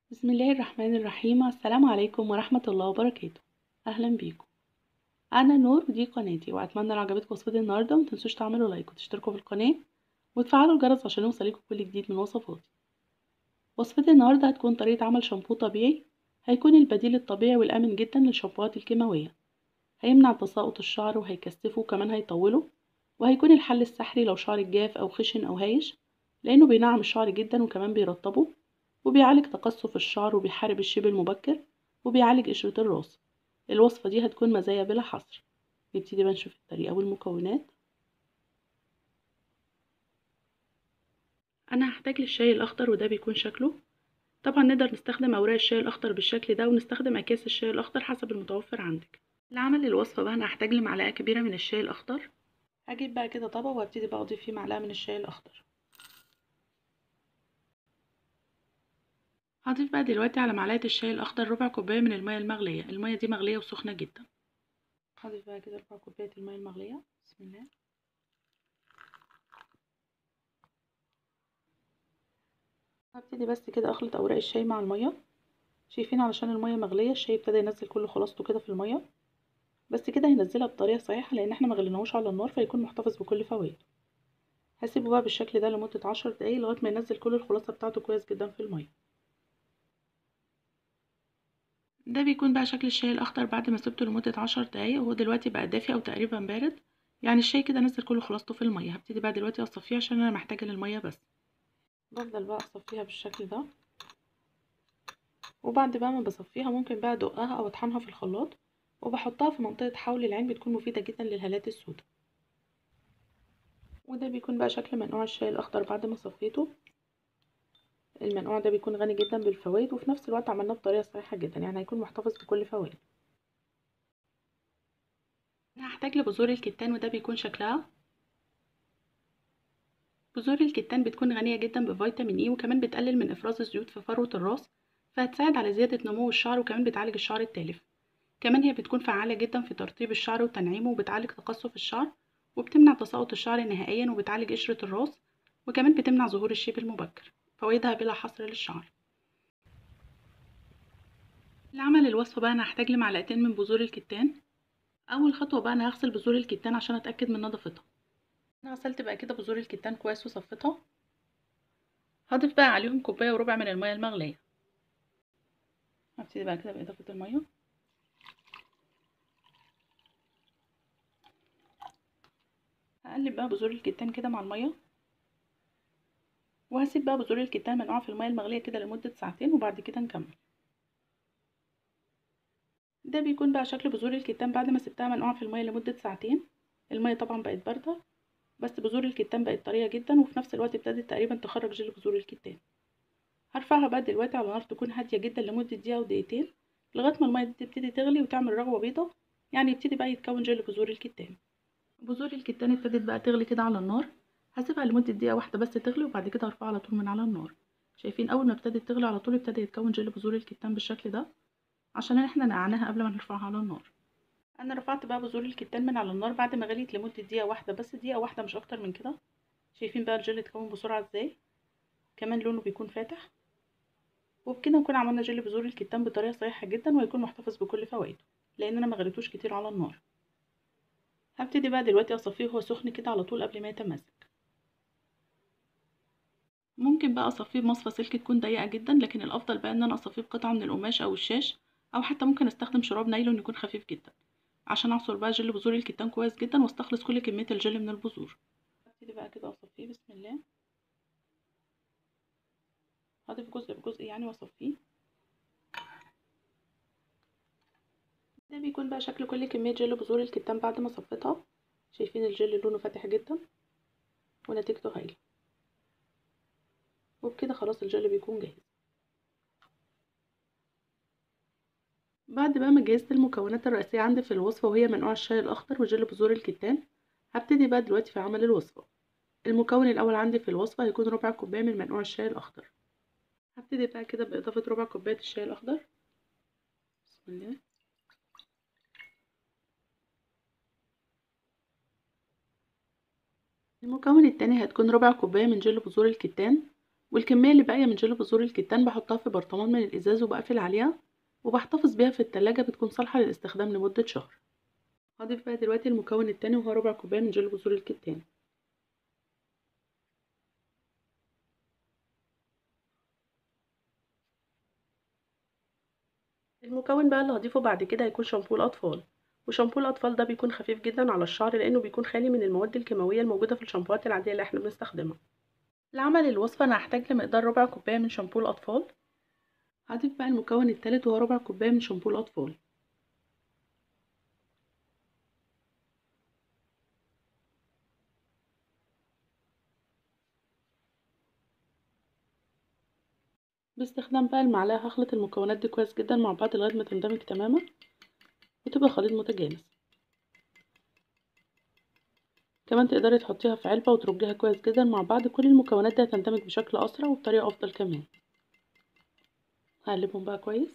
بسم الله الرحمن الرحيم السلام عليكم ورحمة الله وبركاته أهلا بيكم أنا نور ودي قناتي وأتمنى لو عجبتكم وصفتي النهاردة متنسوش تعملوا لايك وتشتركوا في القناة وتفعلوا الجرس عشان يوصلكوا كل جديد من وصفاتي وصفتي النهاردة هتكون طريقة عمل شامبو طبيعي هيكون البديل الطبيعي والآمن جدا للشامبوهات الكيماوية هيمنع تساقط الشعر وهيكثفه وكمان هيطوله وهيكون الحل السحري لو شعرك جاف أو خشن أو هايش لأنه بينعم الشعر جدا وكمان بيرطبه وبيعالج تقصف الشعر وبيحارب الشيب المبكر وبيعالج قشرة الراس الوصفة دي هتكون مزايا بلا حصر نبتدي بقى نشوف الطريقة والمكونات أنا هحتاج للشاي الأخضر وده بيكون شكله طبعا نقدر نستخدم أوراق الشاي الأخضر بالشكل ده ونستخدم أكياس الشاي الأخضر حسب المتوفر عندك لعمل الوصفة بقى أنا هحتاج لمعلقة كبيرة من الشاي الأخضر هجيب بقى كده طبق وهبتدي بقى أضيف فيه معلقة من الشاي الأخضر هضيف بقى دلوقتي على معلقة الشاي الأخضر ربع كوباية من المية المغلية المية دي مغلية وسخنة جدا هضيف بقى كده ربع كوباية المية المغلية بسم الله هبتدي بس كده أخلط أوراق الشاي مع المية شايفين علشان المية مغلية الشاي ابتدى ينزل كل خلاصته كده في المية بس كده هينزلها بطريقة صحيحة لأن احنا مغليناهوش على النار فيكون محتفظ بكل فوائده هسيبه بقى بالشكل ده لمدة عشر دقايق لغاية ما ينزل كل الخلاصة بتاعته كويس جدا في المية ده بيكون بقى شكل الشاي الاخضر بعد ما سبته لمده عشر دقايق وهو دلوقتي بقى دافي او تقريبا بارد يعني الشاي كده نزل كل خلاصته في الميه هبتدي بقى دلوقتي اصفيه عشان انا محتاجه للميه بس بفضل بقى اصفيها بالشكل ده وبعد بقى ما بصفيها ممكن بقى ادقها او اطحنها في الخلاط وبحطها في منطقه حول العين بتكون مفيده جدا للهالات السوداء وده بيكون بقى شكل منقوع الشاي الاخضر بعد ما صفيته المنقوع ده بيكون غني جدا بالفوائد وفي نفس الوقت عملناه بطريقه صحيحه جدا يعني هيكون محتفظ بكل فوائده انا هحتاج لبذور الكتان وده بيكون شكلها بذور الكتان بتكون غنيه جدا بفيتامين اي وكمان بتقلل من افراز الزيوت في فروه الراس فهتساعد على زياده نمو الشعر وكمان بتعالج الشعر التالف كمان هي بتكون فعاله جدا في ترطيب الشعر وتنعيمه وبتعالج تقصف الشعر وبتمنع تساقط الشعر نهائيا وبتعالج قشره الراس وكمان بتمنع ظهور الشيب المبكر فوائدها بلا حصر للشعر لعمل الوصفة بقى أنا هحتاج لمعلقتين من بذور الكتان أول خطوة بقى أنا هغسل بذور الكتان عشان أتأكد من نظافتها أنا غسلت بقى كده بذور الكتان كويس وصفتها هضيف بقى عليهم كوباية وربع من المية المغلية هبتدي بقى كده بإضافة المية هقلب بقى بذور الكتان كده مع المية وهسيب بقى بذور الكتان منقوعة في المية المغلية كده لمدة ساعتين وبعد كده نكمل ده بيكون بقى شكل بذور الكتان بعد ما سبتها منقوعة في المية لمدة ساعتين المية طبعا بقت باردة بس بذور الكتان بقت طرية جدا وفي نفس الوقت ابتدت تقريبا تخرج جل بذور الكتان هرفعها بقى دلوقتي على نار تكون هادية جدا لمدة دقيقة ودقيقتين لغاية ما المية دي تبتدي تغلي وتعمل رغوة بيضة يعني يبتدي بقى يتكون جل بذور الكتان بذور الكتان ابتدت بقى تغلي كده على النار هسيبها لمدة دقيقة واحدة بس تغلي وبعد كده هرفعها على طول من على النار شايفين أول ما ابتدت تغلي على طول ابتدى يتكون جل بذور الكتان بالشكل ده عشان احنا نقعناها قبل ما نرفعها على النار أنا رفعت بقى بذور الكتان من على النار بعد ما غليت لمدة دقيقة واحدة بس دقيقة واحدة مش أكتر من كده شايفين بقى الجل اتكون بسرعة ازاي كمان لونه بيكون فاتح وبكده نكون عملنا جل بذور الكتان بطريقة صحيحة جدا وهيكون محتفظ بكل فوائده لأن أنا ما غليتوش كتير على النار هبتدي بقى دلوقتي أصفيه وهو سخن كده على طول قبل ما يتمزج ممكن بقى اصفيه بمصفى سلك تكون ضيقه جدا لكن الافضل بقى ان انا اصفيه بقطعه من القماش او الشاش او حتى ممكن استخدم شراب نايلون يكون خفيف جدا عشان اعصر بقى جل بذور الكتان كويس جدا واستخلص كل كميه الجل من البذور هبتدي بقى كده اصفيه بسم الله هضيف جزء بجزء يعني واصفيه ده بيكون بقى شكل كل كميه جل بذور الكتان بعد ما صفيتها شايفين الجل لونه فاتح جدا ونتيجته هايله وبكده خلاص الجل بيكون جاهز بعد بقى ما جهزت المكونات الرئيسية عندي في الوصفة وهي منقوع الشاي الأخضر وجل بذور الكتان هبتدي بقى دلوقتي في عمل الوصفة المكون الأول عندي في الوصفة هيكون ربع كوباية من منقوع الشاي الأخضر هبتدي بقى كده بإضافة ربع كوباية الشاي الأخضر بسم الله المكون التاني هتكون ربع كوباية من جل بذور الكتان والكمية اللي باقية من جل بذور الكتان بحطها في برطمان من الإزاز وبقفل عليها وبحتفظ بيها في التلاجة بتكون صالحة للاستخدام لمدة شهر هضيف بقى دلوقتي المكون التاني وهو ربع كوباية من جل بذور الكتان المكون بقى اللي هضيفه بعد كده هيكون شامبو الأطفال وشامبو الأطفال ده بيكون خفيف جدا على الشعر لأنه بيكون خالي من المواد الكيماوية الموجودة في الشامبوهات العادية اللي احنا بنستخدمها لعمل الوصفة أنا هحتاج لمقدار ربع كوباية من شامبو الأطفال هضيف بقى المكون التالت وهو ربع كوباية من شامبو الأطفال باستخدام بقى المعلقة هخلط المكونات دي كويس جدا مع بعض لغاية ما تندمج تماما وتبقى خليط متجانس كمان تقدري تحطيها في علبة وترجيها كويس جدا مع بعض كل المكونات دي هتندمج بشكل أسرع وبطريقة أفضل كمان هقلبهم بقى كويس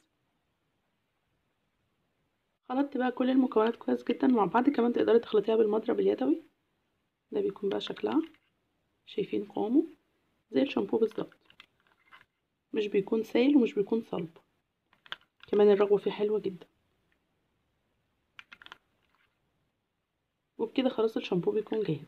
خلطت بقى كل المكونات كويس جدا مع بعض كمان تقدري تخلطيها بالمضرب اليدوي ده بيكون بقى شكلها شايفين قوامه زي الشامبو بالظبط مش بيكون سايل ومش بيكون صلب كمان الرغوة فيه حلوة جدا وبكده خلاص الشامبو بيكون جاهز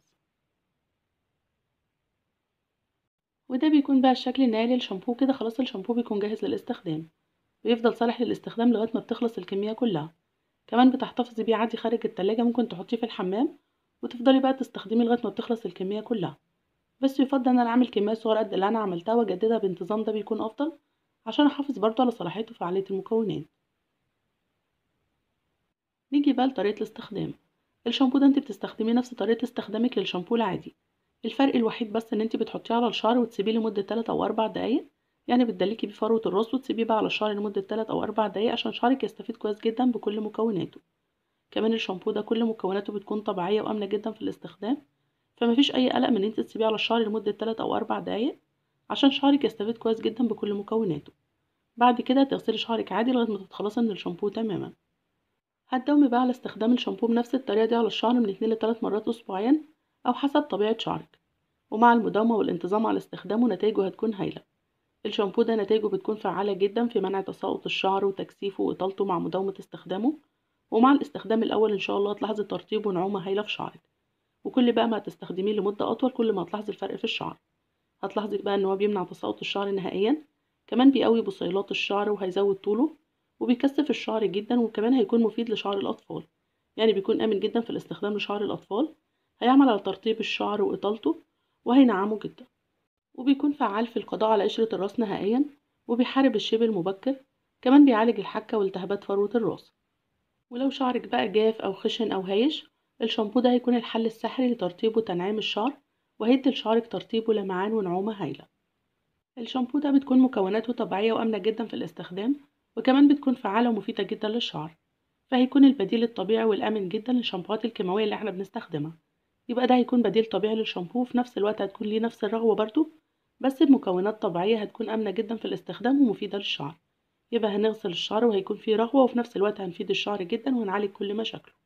وده بيكون بقى الشكل النهائي للشامبو كده خلاص الشامبو بيكون جاهز للاستخدام بيفضل صالح للاستخدام لغاية ما بتخلص الكمية كلها كمان بتحتفظي بيه عادي خارج التلاجة ممكن تحطيه في الحمام وتفضلي بقى تستخدميه لغاية ما بتخلص الكمية كلها بس يفضل ان انا اعمل كمية صغيرة قد اللي انا عملتها واجددها بانتظام ده بيكون افضل عشان احافظ برضو على صلاحية وفعالية المكونات نيجي بقى لطريقة الاستخدام الشامبو ده انت بتستخدميه نفس طريقة استخدامك للشامبو العادي الفرق الوحيد بس ان انت بتحطيه على الشعر وتسيبيه لمدة 3 او 4 دقايق يعني بتدلكي بيه فروة الراس وتسيبيه بقى على الشعر لمدة 3 او 4 دقايق عشان شعرك يستفيد كويس جدا بكل مكوناته كمان الشامبو ده كل مكوناته بتكون طبيعية وآمنة جدا في الاستخدام فمفيش أي قلق من إن انت تسيبيه على الشعر لمدة 3 أو 4 دقايق عشان شعرك يستفيد كويس جدا بكل مكوناته بعد كده تغسلي شعرك عادي لغاية ما تتخلصي من الشامبو تماما هتداومي بقى على استخدام الشامبو بنفس الطريقة دي على الشعر من 2 ل 3 مرات أسبوعيا أو حسب طبيعة شعرك ومع المداومة والانتظام على استخدامه نتائجه هتكون هايلة الشامبو ده نتائجه بتكون فعالة جدا في منع تساقط الشعر وتكثيفه وإطالته مع مداومة استخدامه ومع الاستخدام الأول إن شاء الله هتلاحظي ترطيب ونعومة هايلة في شعرك وكل بقى ما هتستخدميه لمدة أطول كل ما هتلاحظي الفرق في الشعر هتلاحظي بقى إن هو بيمنع تساقط الشعر نهائيا كمان بيقوي بصيلات الشعر وهيزود طوله وبيكثف الشعر جدا وكمان هيكون مفيد لشعر الأطفال يعني بيكون آمن جدا في الاستخدام لشعر الأطفال هيعمل على ترطيب الشعر وإطالته وهينعمه جدا وبيكون فعال في القضاء على قشرة الراس نهائيا وبيحارب الشيب المبكر كمان بيعالج الحكة والتهابات فروة الراس ولو شعرك بقى جاف أو خشن أو هايش الشامبو ده هيكون الحل السحري لترطيب وتنعيم الشعر وهيدي لشعرك ترطيب ولمعان ونعومة هايلة الشامبو ده بتكون مكوناته طبيعية وآمنة جدا في الاستخدام وكمان بتكون فعالة ومفيدة جدا للشعر فهيكون البديل الطبيعي والآمن جدا للشامبوهات الكيماوية اللي احنا بنستخدمها يبقى ده هيكون بديل طبيعي للشامبو وفي نفس الوقت هتكون ليه نفس الرغوة برضو بس بمكونات طبيعية هتكون آمنة جدا في الاستخدام ومفيدة للشعر يبقى هنغسل الشعر وهيكون فيه رغوة وفي نفس الوقت هنفيد الشعر جدا ونعالج كل مشاكله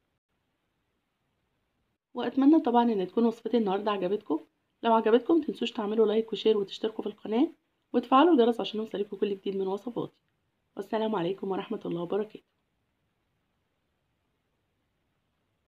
وأتمنى طبعا إن تكون وصفتي النهاردة عجبتكم لو عجبتكم متنسوش تعملوا لايك وشير وتشتركوا في القناة وتفعلوا الجرس عشان يوصلكوا كل جديد من وصفاتي والسلام عليكم ورحمة الله وبركاته